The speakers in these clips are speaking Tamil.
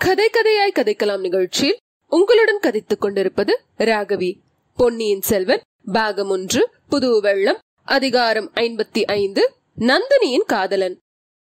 கதை கதையாய் கதைக்கலாம் நிகழ்ச்சியில் உங்களுடன் கதைத்துக் கொண்டிருப்பது ராகவி பொன்னியின் செல்வன் பாகம் ஒன்று புது வெள்ளம் அதிகாரம் ஐம்பத்தி ஐந்து நந்தினியின் காதலன்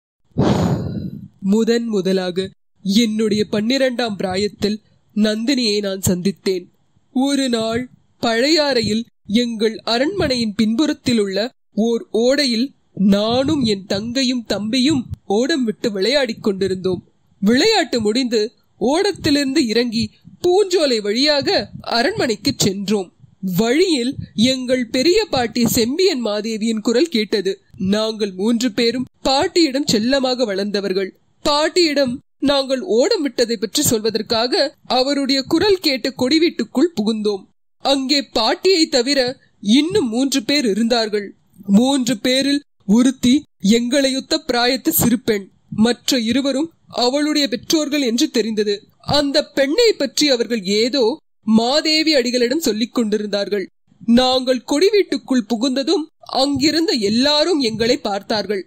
முதன் முதலாக என்னுடைய பன்னிரண்டாம் பிராயத்தில் நந்தினியை நான் சந்தித்தேன் ஒரு நாள் பழையாறையில் எங்கள் அரண்மனையின் பின்புறத்தில் உள்ள ஓர் ஓடையில் நானும் என் தங்கையும் தம்பியும் ஓடம் விட்டு விளையாடிக் கொண்டிருந்தோம் விளையாட்டு முடிந்து ஓடத்திலிருந்து இறங்கி பூஞ்சோலை வழியாக அரண்மனைக்கு சென்றோம் வழியில் எங்கள் பெரிய பாட்டி செம்பியன் மாதேவியின் குரல் கேட்டது நாங்கள் மூன்று பேரும் பாட்டியிடம் செல்லமாக வளர்ந்தவர்கள் பாட்டியிடம் நாங்கள் ஓடம் விட்டதை பற்றி சொல்வதற்காக அவருடைய குரல் கேட்ட கொடி வீட்டுக்குள் புகுந்தோம் அங்கே பாட்டியை தவிர இன்னும் மூன்று பேர் இருந்தார்கள் மூன்று பேரில் ஒருத்தி எங்களையொத்த பிராயத்து சிறுபெண் மற்ற இருவரும் அவளுடைய பெற்றோர்கள் என்று தெரிந்தது அந்த பெண்ணை பற்றி அவர்கள் ஏதோ மாதேவி அடிகளிடம் சொல்லிக் கொண்டிருந்தார்கள் நாங்கள் கொடி வீட்டுக்குள் புகுந்ததும் அங்கிருந்த எல்லாரும் எங்களை பார்த்தார்கள்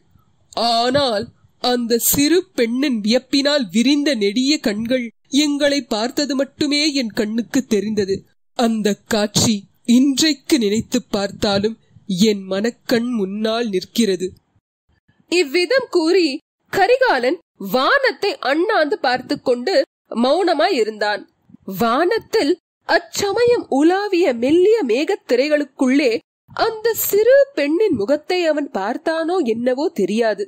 ஆனால் அந்த சிறு பெண்ணின் வியப்பினால் விரிந்த நெடிய கண்கள் எங்களை பார்த்தது மட்டுமே என் கண்ணுக்கு தெரிந்தது அந்த காட்சி இன்றைக்கு நினைத்து பார்த்தாலும் என் மனக்கண் முன்னால் நிற்கிறது இவ்விதம் கூறி கரிகாலன் வானத்தை அண்ணாந்து பார்த்து கொண்டு மௌனமாய் இருந்தான் வானத்தில் அச்சமயம் உலாவிய மெல்லிய மேகத் திரைகளுக்குள்ளே அந்த சிறு பெண்ணின் முகத்தை அவன் பார்த்தானோ என்னவோ தெரியாது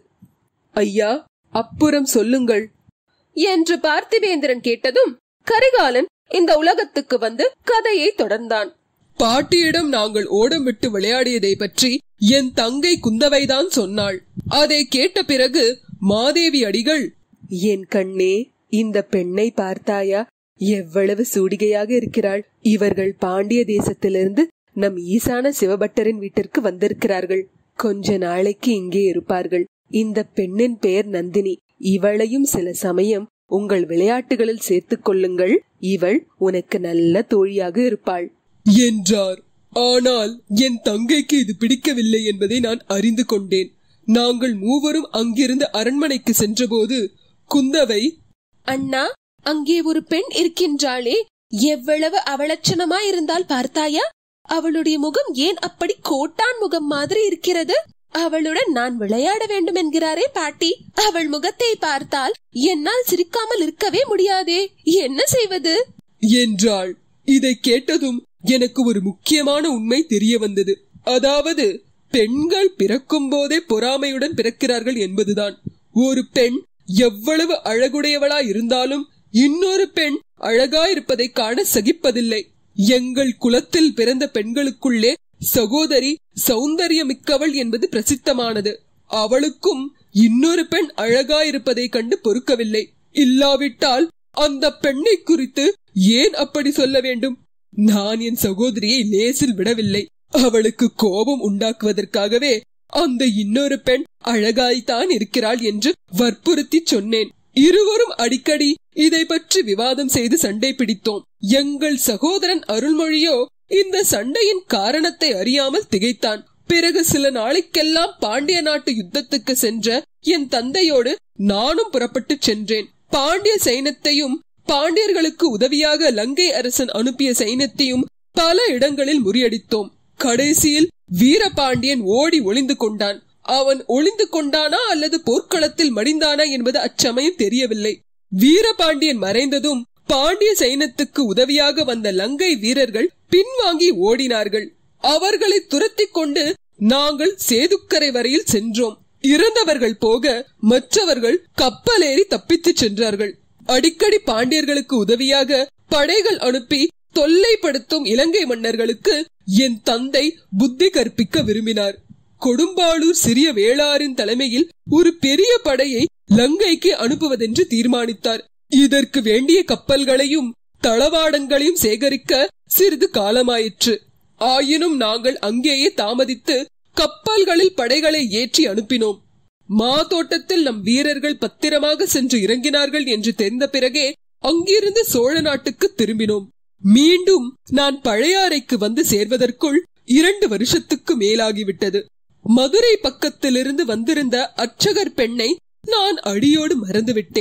ஐயா அப்புறம் சொல்லுங்கள் என்று பார்த்திவேந்திரன் கேட்டதும் கரிகாலன் இந்த உலகத்துக்கு வந்து கதையை தொடர்ந்தான் பாட்டியிடம் நாங்கள் ஓடம் விட்டு விளையாடியதை பற்றி என் தங்கை குந்தவைதான் சொன்னாள் அதை கேட்ட பிறகு மாதேவி அடிகள் என் கண்ணே இந்த பெண்ணை பார்த்தாயா எவ்வளவு சூடிகையாக இருக்கிறாள் இவர்கள் பாண்டிய தேசத்திலிருந்து நம் ஈசான சிவபட்டரின் வீட்டிற்கு வந்திருக்கிறார்கள் கொஞ்ச நாளைக்கு இங்கே இருப்பார்கள் இந்த பெண்ணின் பெயர் நந்தினி இவளையும் சில சமயம் உங்கள் விளையாட்டுகளில் சேர்த்துக் கொள்ளுங்கள் இவள் உனக்கு நல்ல தோழியாக இருப்பாள் என்றார் ஆனால் என் தங்கைக்கு இது பிடிக்கவில்லை என்பதை நான் அறிந்து கொண்டேன் நாங்கள் மூவரும் அங்கிருந்து அரண்மனைக்கு சென்றபோது குந்தவை அண்ணா அங்கே ஒரு பெண் இருக்கின்றாளே எவ்வளவு அவலட்சணமா இருந்தால் பார்த்தாயா அவளுடைய முகம் ஏன் அப்படி கோட்டான் முகம் மாதிரி இருக்கிறது அவளுடன் நான் விளையாட வேண்டும் என்கிறாரே பாட்டி அவள் முகத்தை பார்த்தால் என்னால் சிரிக்காமல் இருக்கவே முடியாதே என்ன செய்வது என்றாள் இதை கேட்டதும் எனக்கு ஒரு முக்கியமான உண்மை தெரிய வந்தது அதாவது பெண்கள் பிறக்கும் போதே பொறாமையுடன் பிறக்கிறார்கள் என்பதுதான் ஒரு பெண் எவ்வளவு அழகுடையவளா இருந்தாலும் இன்னொரு பெண் அழகா இருப்பதை காண சகிப்பதில்லை எங்கள் குலத்தில் பிறந்த பெண்களுக்குள்ளே சகோதரி சௌந்தரியமிக்கவள் என்பது பிரசித்தமானது அவளுக்கும் இன்னொரு பெண் அழகா இருப்பதை கண்டு பொறுக்கவில்லை இல்லாவிட்டால் அந்த பெண்ணை குறித்து ஏன் அப்படி சொல்ல வேண்டும் நான் என் சகோதரியை லேசில் விடவில்லை அவளுக்கு கோபம் உண்டாக்குவதற்காகவே அந்த இன்னொரு பெண் அழகாய்த்தான் இருக்கிறாள் என்று வற்புறுத்தி சொன்னேன் இருவரும் அடிக்கடி இதை பற்றி விவாதம் செய்து சண்டை பிடித்தோம் எங்கள் சகோதரன் அருள்மொழியோ இந்த சண்டையின் காரணத்தை அறியாமல் திகைத்தான் பிறகு சில நாளைக்கெல்லாம் பாண்டிய நாட்டு யுத்தத்துக்கு சென்ற என் தந்தையோடு நானும் புறப்பட்டு சென்றேன் பாண்டிய சைன்யத்தையும் பாண்டியர்களுக்கு உதவியாக லங்கை அரசன் அனுப்பிய சைன்யத்தையும் பல இடங்களில் முறியடித்தோம் கடைசியில் வீரபாண்டியன் ஓடி ஒளிந்து கொண்டான் அவன் ஒளிந்து கொண்டானா அல்லது போர்க்களத்தில் மடிந்தானா என்பது அச்சமயம் தெரியவில்லை வீரபாண்டியன் மறைந்ததும் பாண்டிய சைன்யத்துக்கு உதவியாக வந்த லங்கை வீரர்கள் பின்வாங்கி ஓடினார்கள் அவர்களை துரத்தி கொண்டு நாங்கள் சேதுக்கரை வரையில் சென்றோம் இறந்தவர்கள் போக மற்றவர்கள் கப்பலேறி தப்பித்து சென்றார்கள் அடிக்கடி பாண்டியர்களுக்கு உதவியாக படைகள் அனுப்பி தொல்லைப்படுத்தும் இலங்கை மன்னர்களுக்கு என் தந்தை புத்தி கற்பிக்க விரும்பினார் கொடும்பாளூர் சிறிய வேளாரின் தலைமையில் ஒரு பெரிய படையை லங்கைக்கு அனுப்புவதென்று தீர்மானித்தார் இதற்கு வேண்டிய கப்பல்களையும் தளவாடங்களையும் சேகரிக்க சிறிது காலமாயிற்று ஆயினும் நாங்கள் அங்கேயே தாமதித்து கப்பல்களில் படைகளை ஏற்றி அனுப்பினோம் மாதோட்டத்தில் நம் வீரர்கள் பத்திரமாக சென்று இறங்கினார்கள் என்று தெரிந்த பிறகே அங்கிருந்து சோழ நாட்டுக்கு திரும்பினோம் மீண்டும் நான் பழையாறைக்கு வந்து சேர்வதற்குள் இரண்டு வருஷத்துக்கு மேலாகிவிட்டது மதுரை பக்கத்திலிருந்து வந்திருந்த அர்ச்சகர் பெண்ணை நான் அடியோடு மறந்துவிட்டேன்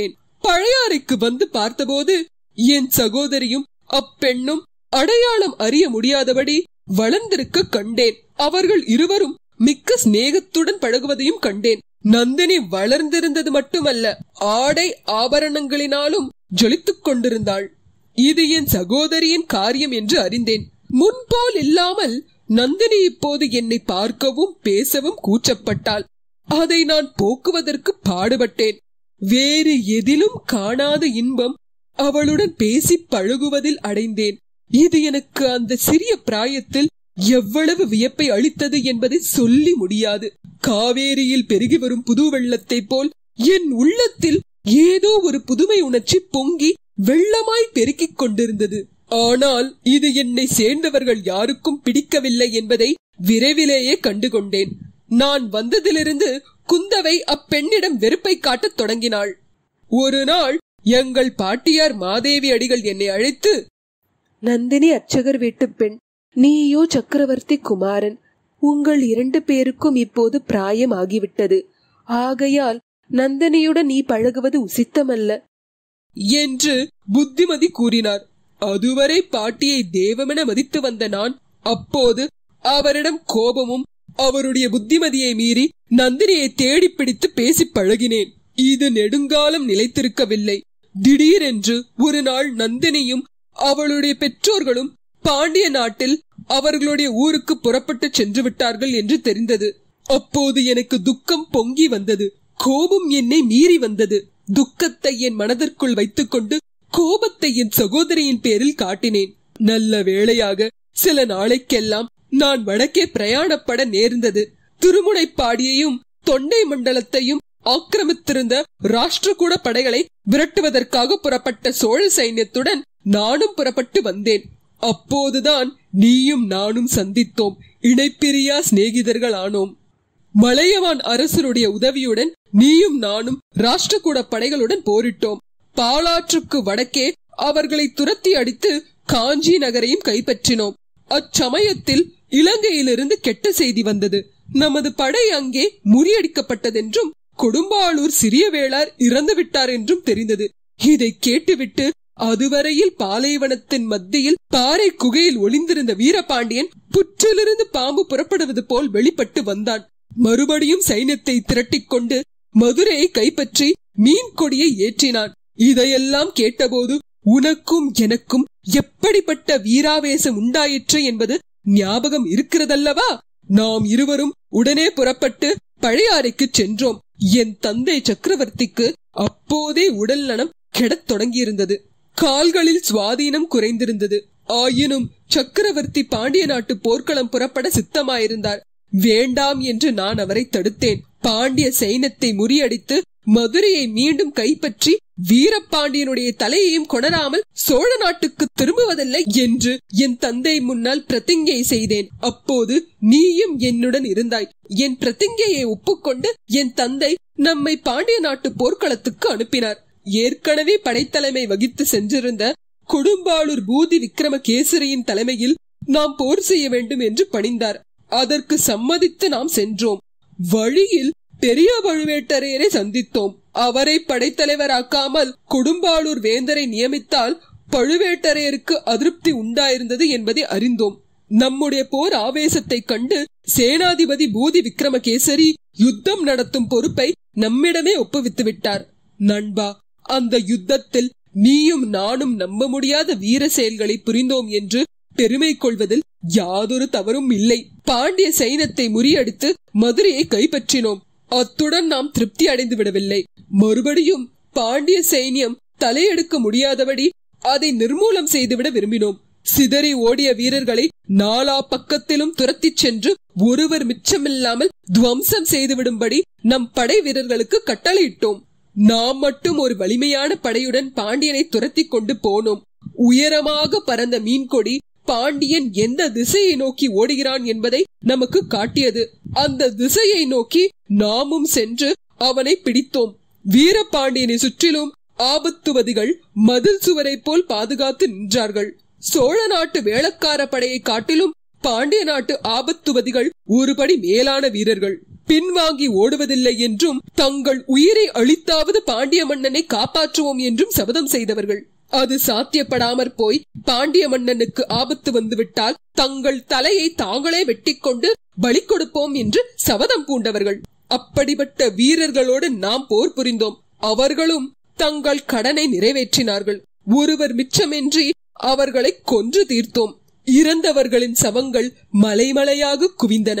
பழையாறைக்கு வந்து பார்த்தபோது என் சகோதரியும் அப்பெண்ணும் அடையாளம் அறிய முடியாதபடி வளர்ந்திருக்க கண்டேன் அவர்கள் இருவரும் மிக்க சிநேகத்துடன் பழகுவதையும் கண்டேன் நந்தினி வளர்ந்திருந்தது மட்டுமல்ல ஆடை ஆபரணங்களினாலும் ஜொலித்துக் கொண்டிருந்தாள் இது என் சகோதரியின் காரியம் என்று அறிந்தேன் முன்போல் இல்லாமல் நந்தினி இப்போது என்னை பார்க்கவும் பேசவும் கூச்சப்பட்டாள் அதை நான் போக்குவதற்கு பாடுபட்டேன் வேறு எதிலும் காணாத இன்பம் அவளுடன் பேசி பழகுவதில் அடைந்தேன் இது எனக்கு அந்த சிறிய பிராயத்தில் எவ்வளவு வியப்பை அளித்தது என்பதை சொல்லி முடியாது காவேரியில் பெருகி வரும் புது வெள்ளத்தை போல் என் உள்ளத்தில் ஏதோ ஒரு புதுமை உணர்ச்சி பொங்கி வெள்ளமாய் பெருக்கிக் கொண்டிருந்தது ஆனால் இது என்னை சேர்ந்தவர்கள் யாருக்கும் பிடிக்கவில்லை என்பதை விரைவிலேயே கண்டுகொண்டேன் நான் வந்ததிலிருந்து குந்தவை அப்பெண்ணிடம் வெறுப்பை காட்டத் தொடங்கினாள் ஒரு நாள் எங்கள் பாட்டியார் மாதேவி அடிகள் என்னை அழைத்து நந்தினி அர்ச்சகர் வீட்டு பெண் நீயோ சக்கரவர்த்தி குமாரன் உங்கள் இரண்டு பேருக்கும் இப்போது பிராயம் ஆகிவிட்டது ஆகையால் நந்தினியுடன் நீ பழகுவது உசித்தமல்ல என்று புத்திமதி கூறினார் அதுவரை பாட்டியை தெய்வமென மதித்து வந்த நான் அப்போது அவரிடம் கோபமும் அவருடைய புத்திமதியை மீறி நந்தினியை தேடி பிடித்து பேசி பழகினேன் இது நெடுங்காலம் நிலைத்திருக்கவில்லை திடீரென்று ஒரு நாள் நந்தினியும் அவளுடைய பெற்றோர்களும் பாண்டிய நாட்டில் அவர்களுடைய ஊருக்கு புறப்பட்டு சென்று விட்டார்கள் என்று தெரிந்தது அப்போது எனக்கு துக்கம் பொங்கி வந்தது கோபம் என்னை மீறி வந்தது துக்கத்தை என் மனதிற்குள் வைத்துக்கொண்டு கோபத்தை என் சகோதரியின் பேரில் காட்டினேன் நல்ல வேளையாக சில நாளைக்கெல்லாம் நான் வடக்கே பிரயாணப்பட நேர்ந்தது திருமுனைப்பாடியையும் தொண்டை மண்டலத்தையும் ஆக்கிரமித்திருந்த ராஷ்டிரகூட படைகளை விரட்டுவதற்காக புறப்பட்ட சோழ சைன்யத்துடன் நானும் புறப்பட்டு வந்தேன் அப்போதுதான் நீயும் நானும் சந்தித்தோம் இணைப்பிரியா சிநேகிதர்கள் ஆனோம் மலையவான் அரசருடைய உதவியுடன் நீயும் நானும் ராஷ்டிரகூட படைகளுடன் போரிட்டோம் பாலாற்றுக்கு வடக்கே அவர்களை துரத்தி அடித்து காஞ்சி நகரையும் கைப்பற்றினோம் அச்சமயத்தில் இலங்கையிலிருந்து கெட்ட செய்தி வந்தது நமது படை அங்கே முறியடிக்கப்பட்டதென்றும் கொடும்பாளூர் சிறிய வேளார் இறந்து விட்டார் என்றும் தெரிந்தது இதை கேட்டுவிட்டு அதுவரையில் பாலைவனத்தின் மத்தியில் பாறை குகையில் ஒளிந்திருந்த வீரபாண்டியன் புற்றிலிருந்து பாம்பு புறப்படுவது போல் வெளிப்பட்டு வந்தான் மறுபடியும் சைன்யத்தை திரட்டிக் கொண்டு மதுரையை கைப்பற்றி மீன் கொடியை ஏற்றினான் இதையெல்லாம் கேட்டபோது உனக்கும் எனக்கும் எப்படிப்பட்ட வீராவேசம் உண்டாயிற்று என்பது ஞாபகம் இருக்கிறதல்லவா நாம் இருவரும் உடனே புறப்பட்டு பழையாறைக்கு சென்றோம் என் தந்தை சக்கரவர்த்திக்கு அப்போதே உடல் நலம் கெடத் தொடங்கியிருந்தது கால்களில் சுவாதீனம் குறைந்திருந்தது ஆயினும் சக்கரவர்த்தி பாண்டிய நாட்டு போர்க்களம் புறப்பட சித்தமாயிருந்தார் வேண்டாம் என்று நான் அவரை தடுத்தேன் பாண்டிய சைன்யத்தை முறியடித்து மதுரையை மீண்டும் கைப்பற்றி வீரபாண்டியனுடைய தலையையும் கொணராமல் சோழ நாட்டுக்கு திரும்புவதில்லை என்று என் தந்தை முன்னால் பிரதிங்கை செய்தேன் அப்போது நீயும் என்னுடன் இருந்தாய் என் பிரதிங்கையை ஒப்புக்கொண்டு என் தந்தை நம்மை பாண்டிய நாட்டு போர்க்களத்துக்கு அனுப்பினார் ஏற்கனவே படைத்தலைமை வகித்து சென்றிருந்த கொடும்பாளூர் பூதி விக்ரமகேசரியின் தலைமையில் நாம் போர் செய்ய வேண்டும் என்று பணிந்தார் அதற்கு சம்மதித்து நாம் சென்றோம் வழியில் பெரிய பழுவேட்டரையரை சந்தித்தோம் அவரை படைத்தலைவராக்காமல் கொடும்பாளூர் வேந்தரை நியமித்தால் பழுவேட்டரையருக்கு அதிருப்தி உண்டாயிருந்தது என்பதை அறிந்தோம் நம்முடைய போர் ஆவேசத்தை கண்டு சேனாதிபதி பூதி விக்ரமகேசரி யுத்தம் நடத்தும் பொறுப்பை நம்மிடமே ஒப்புவித்து விட்டார் நண்பா அந்த யுத்தத்தில் நீயும் நானும் நம்ப முடியாத வீர செயல்களை புரிந்தோம் என்று பெருமை கொள்வதில் யாதொரு தவறும் இல்லை பாண்டிய சைனத்தை முறியடித்து மதுரையை கைப்பற்றினோம் அத்துடன் நாம் திருப்தி அடைந்து விடவில்லை மறுபடியும் பாண்டிய சைன்யம் தலையெடுக்க முடியாதபடி அதை நிர்மூலம் செய்துவிட விரும்பினோம் சிதறி ஓடிய வீரர்களை நாலா பக்கத்திலும் துரத்திச் சென்று ஒருவர் மிச்சமில்லாமல் துவம்சம் செய்துவிடும்படி நம் படை வீரர்களுக்கு கட்டளையிட்டோம் நாம் மட்டும் ஒரு வலிமையான படையுடன் பாண்டியனை துரத்தி கொண்டு போனோம் உயரமாக பறந்த மீன்கொடி பாண்டியன் எந்த திசையை நோக்கி ஓடுகிறான் என்பதை நமக்கு காட்டியது அந்த திசையை நோக்கி நாமும் சென்று அவனை பிடித்தோம் வீரபாண்டியனை சுற்றிலும் ஆபத்துவதிகள் மதில் சுவரை போல் பாதுகாத்து நின்றார்கள் சோழ நாட்டு வேளக்கார படையை காட்டிலும் பாண்டிய நாட்டு ஆபத்துவதிகள் ஒருபடி மேலான வீரர்கள் பின்வாங்கி ஓடுவதில்லை என்றும் தங்கள் உயிரை அளித்தாவது பாண்டிய மன்னனை காப்பாற்றுவோம் என்றும் சபதம் செய்தவர்கள் அது சாத்தியப்படாமற் போய் பாண்டிய மன்னனுக்கு ஆபத்து வந்துவிட்டால் தங்கள் தலையை தாங்களே வெட்டிக்கொண்டு பலி கொடுப்போம் என்று சபதம் பூண்டவர்கள் அப்படிப்பட்ட வீரர்களோடு நாம் போர் புரிந்தோம் அவர்களும் தங்கள் கடனை நிறைவேற்றினார்கள் ஒருவர் மிச்சமின்றி அவர்களை கொன்று தீர்த்தோம் இறந்தவர்களின் சவங்கள் மலைமலையாக குவிந்தன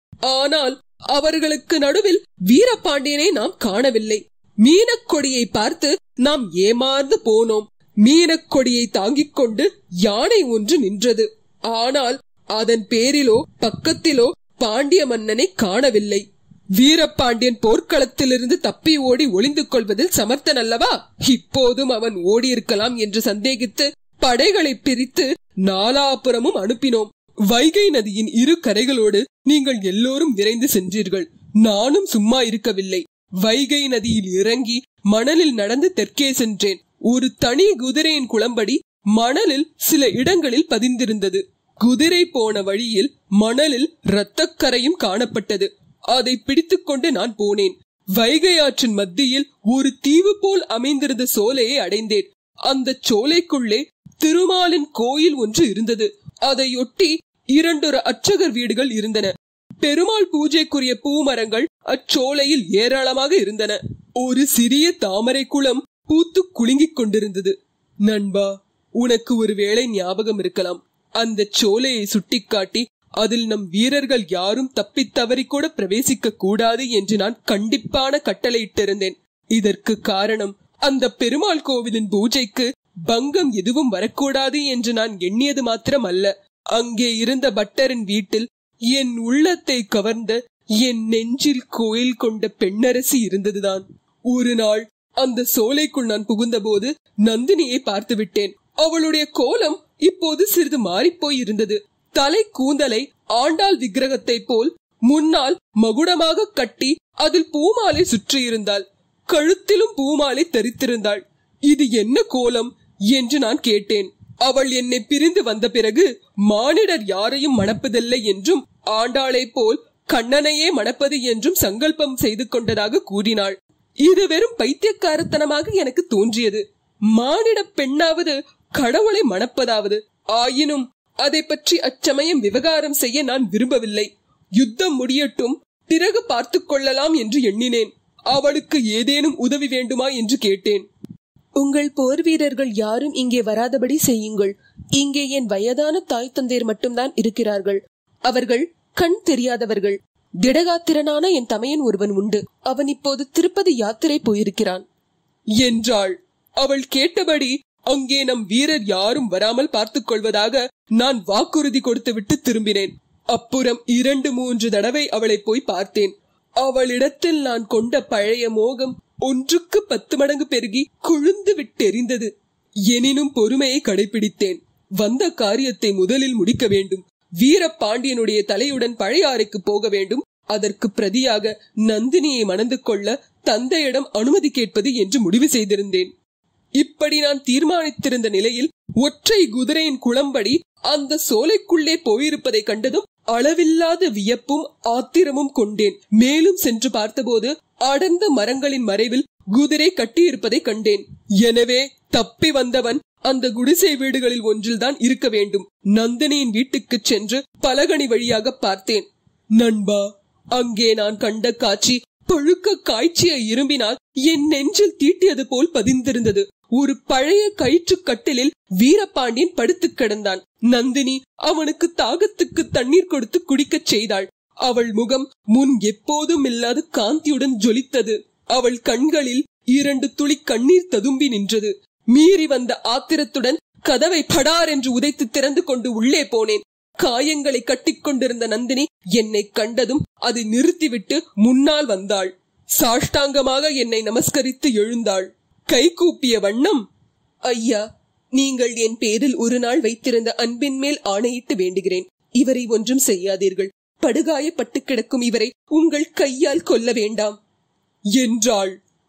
ஆனால் அவர்களுக்கு நடுவில் வீரபாண்டியனை நாம் காணவில்லை மீனக்கொடியை பார்த்து நாம் ஏமாந்து போனோம் மீனக்கொடியை தாங்கிக் கொண்டு யானை ஒன்று நின்றது ஆனால் அதன் பேரிலோ பக்கத்திலோ பாண்டிய மன்னனை காணவில்லை வீரபாண்டியன் போர்க்களத்திலிருந்து தப்பி ஓடி ஒளிந்து கொள்வதில் சமர்த்தன் அல்லவா இப்போதும் அவன் ஓடியிருக்கலாம் என்று சந்தேகித்து படைகளை பிரித்து நாலாபுரமும் அனுப்பினோம் வைகை நதியின் இரு கரைகளோடு நீங்கள் எல்லோரும் விரைந்து சென்றீர்கள் நானும் சும்மா இருக்கவில்லை வைகை நதியில் இறங்கி மணலில் நடந்து தெற்கே சென்றேன் ஒரு தனி குதிரையின் குளம்படி மணலில் சில இடங்களில் பதிந்திருந்தது குதிரை போன வழியில் மணலில் இரத்தக்கரையும் காணப்பட்டது அதை பிடித்துக்கொண்டு நான் போனேன் வைகை ஆற்றின் மத்தியில் ஒரு தீவு போல் அமைந்திருந்த சோலையை அடைந்தேன் அந்த சோலைக்குள்ளே திருமாலின் கோயில் ஒன்று இருந்தது அதையொட்டி இரண்டொரு அர்ச்சகர் வீடுகள் இருந்தன பெருமாள் பூஜைக்குரிய பூமரங்கள் அச்சோலையில் ஏராளமாக இருந்தன ஒரு சிறிய தாமரை குளம் பூத்து குலுங்கிக் கொண்டிருந்தது நண்பா உனக்கு ஒருவேளை ஞாபகம் இருக்கலாம் அந்த சோலையை சுட்டிக்காட்டி அதில் நம் வீரர்கள் யாரும் தப்பித் தவறி கூட பிரவேசிக்க கூடாது என்று நான் கண்டிப்பான கட்டளையிட்டிருந்தேன் இதற்கு காரணம் அந்த பெருமாள் கோவிலின் பூஜைக்கு பங்கம் எதுவும் வரக்கூடாது என்று நான் எண்ணியது மாத்திரம் அல்ல அங்கே இருந்த பட்டரின் வீட்டில் என் உள்ளத்தை கவர்ந்த என் நெஞ்சில் கோயில் கொண்ட பெண்ணரசி இருந்ததுதான் ஒரு நாள் அந்த சோலைக்குள் நான் புகுந்தபோது நந்தினியை பார்த்து விட்டேன் அவளுடைய கோலம் இப்போது சிறிது மாறிப்போய் இருந்தது தலை கூந்தலை ஆண்டாள் விக்கிரகத்தை போல் முன்னால் மகுடமாக கட்டி அதில் பூமாலை சுற்றியிருந்தாள் கழுத்திலும் பூமாலை தரித்திருந்தாள் இது என்ன கோலம் என்று நான் கேட்டேன் அவள் என்னை பிரிந்து வந்த பிறகு மானிடர் யாரையும் மணப்பதில்லை என்றும் ஆண்டாளை போல் கண்ணனையே மணப்பது என்றும் சங்கல்பம் செய்து கொண்டதாக கூறினாள் இது வெறும் பைத்தியக்காரத்தனமாக எனக்கு தோன்றியது மானிட பெண்ணாவது கடவுளை மணப்பதாவது ஆயினும் அதை பற்றி அச்சமயம் விவகாரம் செய்ய நான் விரும்பவில்லை யுத்தம் முடியட்டும் பிறகு பார்த்து கொள்ளலாம் என்று எண்ணினேன் அவளுக்கு ஏதேனும் உதவி வேண்டுமா என்று கேட்டேன் உங்கள் போர் வீரர்கள் யாரும் இங்கே வராதபடி செய்யுங்கள் இங்கே என் வயதான தாய் தந்தையர் மட்டும்தான் இருக்கிறார்கள் அவர்கள் கண் தெரியாதவர்கள் திடகாத்திரனான என் தமையன் ஒருவன் உண்டு அவன் இப்போது திருப்பதி யாத்திரை போயிருக்கிறான் என்றாள் அவள் கேட்டபடி அங்கே நம் வீரர் யாரும் வராமல் பார்த்துக் கொள்வதாக நான் வாக்குறுதி கொடுத்துவிட்டு திரும்பினேன் அப்புறம் இரண்டு மூன்று தடவை அவளை போய் பார்த்தேன் அவளிடத்தில் நான் கொண்ட பழைய மோகம் ஒன்றுக்கு பத்து மடங்கு பெருகி குழுந்து விட்டெறிந்தது எனினும் பொறுமையை கடைபிடித்தேன் வந்த காரியத்தை முதலில் முடிக்க வேண்டும் வீரபாண்டியனுடைய தலையுடன் பழையாறைக்கு போக வேண்டும் அதற்கு பிரதியாக நந்தினியை மணந்து கொள்ள தந்தையிடம் அனுமதி கேட்பது என்று முடிவு செய்திருந்தேன் இப்படி நான் தீர்மானித்திருந்த நிலையில் ஒற்றை குதிரையின் குளம்படி அந்த சோலைக்குள்ளே போயிருப்பதை கண்டதும் அளவில்லாத வியப்பும் ஆத்திரமும் கொண்டேன் மேலும் சென்று பார்த்தபோது அடர்ந்த மரங்களின் மறைவில் குதிரை கட்டியிருப்பதை கண்டேன் எனவே தப்பி வந்தவன் அந்த குடிசை வீடுகளில் ஒன்றில்தான் இருக்க வேண்டும் நந்தினியின் வீட்டுக்கு சென்று பலகனி வழியாக பார்த்தேன் நண்பா அங்கே நான் கண்ட காட்சி பழுக்க காய்ச்சிய இரும்பினால் என் நெஞ்சில் தீட்டியது போல் பதிந்திருந்தது ஒரு பழைய கயிற்று கட்டிலில் வீரபாண்டியன் படுத்து கிடந்தான் நந்தினி அவனுக்கு தாகத்துக்கு தண்ணீர் கொடுத்து குடிக்கச் செய்தாள் அவள் முகம் முன் எப்போதும் இல்லாத காந்தியுடன் ஜொலித்தது அவள் கண்களில் இரண்டு துளி கண்ணீர் ததும்பி நின்றது மீறி வந்த ஆத்திரத்துடன் கதவை படார் என்று உதைத்து திறந்து கொண்டு உள்ளே போனேன் காயங்களை கட்டிக்கொண்டிருந்த நந்தினி என்னை கண்டதும் அதை நிறுத்திவிட்டு முன்னால் வந்தாள் சாஷ்டாங்கமாக என்னை நமஸ்கரித்து எழுந்தாள் கை கூப்பிய வண்ணம் ஐயா நீங்கள் என் பேரில் ஒரு நாள் வைத்திருந்த அன்பின் மேல் ஆணையிட்டு வேண்டுகிறேன் இவரை ஒன்றும் செய்யாதீர்கள் படுகாயப்பட்டு கிடக்கும் இவரை உங்கள் கையால் கொல்ல வேண்டாம் என்றாள்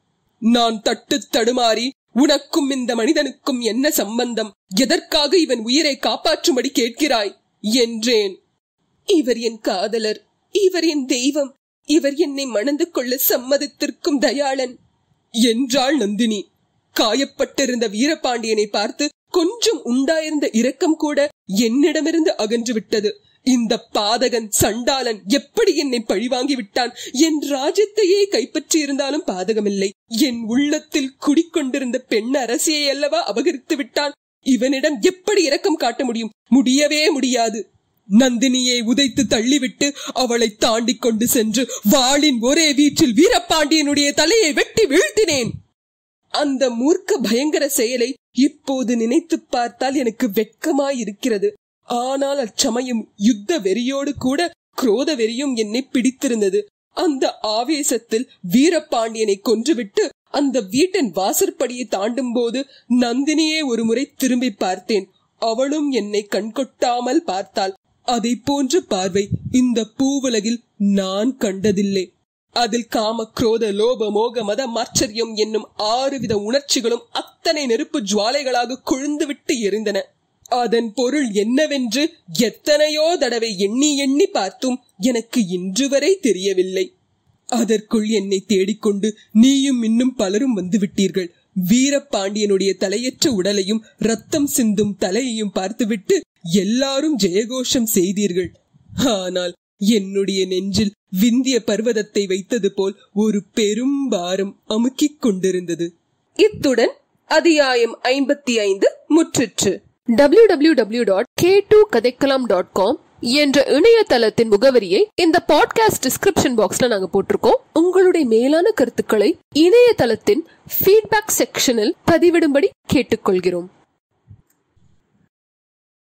நான் தட்டு தடுமாறி உனக்கும் இந்த மனிதனுக்கும் என்ன சம்பந்தம் எதற்காக இவன் உயிரை காப்பாற்றும்படி கேட்கிறாய் என்றேன் இவர் என் காதலர் இவர் என் தெய்வம் இவர் என்னை மணந்து கொள்ள சம்மதித்திருக்கும் தயாளன் என்றாள் நந்தினி காயப்பட்டிருந்த வீரபாண்டியனை பார்த்து கொஞ்சம் உண்டாயிருந்த இரக்கம் கூட என்னிடமிருந்து அகன்று விட்டது இந்த பாதகன் சண்டாளன் எப்படி என்னை பழிவாங்கி விட்டான் என் ராஜ்யத்தையே கைப்பற்றி இருந்தாலும் பாதகமில்லை என் உள்ளத்தில் குடிக்கொண்டிருந்த பெண் அரசியை அல்லவா அபகரித்து விட்டான் இவனிடம் எப்படி இரக்கம் காட்ட முடியும் முடியவே முடியாது நந்தினியை உதைத்து தள்ளிவிட்டு அவளை தாண்டி கொண்டு சென்று வாளின் ஒரே வீச்சில் வீரபாண்டியனுடைய தலையை வெட்டி வீழ்த்தினேன் அந்த மூர்க்க பயங்கர செயலை இப்போது நினைத்து பார்த்தால் எனக்கு வெட்கமாயிருக்கிறது ஆனால் அச்சமயம் யுத்த வெறியோடு கூட குரோத வெறியும் என்னை பிடித்திருந்தது அந்த ஆவேசத்தில் வீரபாண்டியனை கொன்றுவிட்டு அந்த வீட்டின் வாசற்படியை தாண்டும் போது நந்தினியே ஒரு முறை திரும்பி பார்த்தேன் அவளும் என்னை கண்கொட்டாமல் பார்த்தாள் அதை போன்ற பார்வை இந்த பூவுலகில் நான் கண்டதில்லை அதில் காம குரோத லோப மோக மத மாச்சரியம் என்னும் ஆறு வித உணர்ச்சிகளும் அத்தனை நெருப்பு ஜுவாலைகளாக கொழுந்து விட்டு எரிந்தன அதன் பொருள் என்னவென்று எத்தனையோ தடவை எண்ணி எண்ணி பார்த்தும் எனக்கு இன்று வரை தெரியவில்லை அதற்குள் என்னை தேடிக்கொண்டு நீயும் இன்னும் பலரும் வந்து விட்டீர்கள் வீரபாண்டியனுடைய தலையற்ற உடலையும் ரத்தம் சிந்தும் தலையையும் பார்த்துவிட்டு எல்லாரும் ஜெயகோஷம் செய்தீர்கள் ஆனால் என்னுடைய நெஞ்சில் விந்திய பர்வதத்தை வைத்தது போல் ஒரு பெரும் பாரம் அமுக்கிக் கொண்டிருந்தது இத்துடன் அத்தியாயம் ஐம்பத்தி ஐந்து முற்றிற்று www.k2கதைக்கலாம்.com என்ற இணையதளத்தின் முகவரியை இந்த பாட்காஸ்ட் டிஸ்கிரிப்ஷன் பாக்ஸ்ல நாங்க போட்டிருக்கோம் உங்களுடைய மேலான கருத்துக்களை இணையதளத்தின் ஃபீட்பேக் செக்ஷனில் பதிவிடும்படி கேட்டுக்கொள்கிறோம்